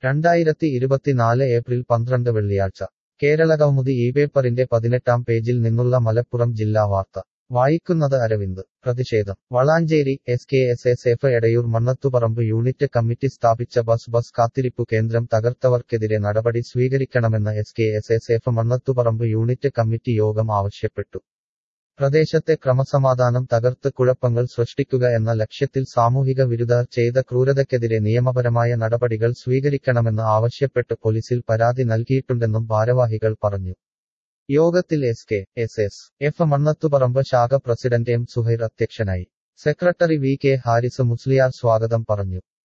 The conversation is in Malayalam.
രണ്ടായിരത്തി ഇരുപത്തിനാല് ഏപ്രിൽ പന്ത്രണ്ട് വെള്ളിയാഴ്ച കേരളകൗമുദി ഈ പേപ്പറിന്റെ പതിനെട്ടാം പേജിൽ നിന്നുള്ള മലപ്പുറം ജില്ലാ വാർത്ത വായിക്കുന്നത് അരവിന്ദ് പ്രതിഷേധം Valanchery S K S S F Edayur Mannathuparamba unit committee സ്ഥാപിച്ച ബസ് ബസ് കാത്തിരിപ്പു കേന്ദ്രം തകർത്തവർക്കെതിരെ നടപടി സ്വീകരിക്കണമെന്ന് S K S S F Mannathuparamba unit committee യോഗം ആവശ്യപ്പെട്ടു പ്രദേശത്തെ ക്രമസമാധാനം തകർത്ത് കുഴപ്പങ്ങൾ സൃഷ്ടിക്കുക എന്ന ലക്ഷ്യത്തിൽ സാമൂഹിക വിരുദ്ധർ ചെയ്ത ക്രൂരതയ്ക്കെതിരെ നിയമപരമായ നടപടികൾ സ്വീകരിക്കണമെന്ന് ആവശ്യപ്പെട്ട് പോലീസിൽ പരാതി നൽകിയിട്ടുണ്ടെന്നും ഭാരവാഹികൾ പറഞ്ഞു യോഗത്തിൽ S K S S F Mannathuparamba ശാഖ പ്രസിഡന്റ് എം സുഹൈർ അധ്യക്ഷനായി secretary V K Haris Musliyar സ്വാഗതം പറഞ്ഞു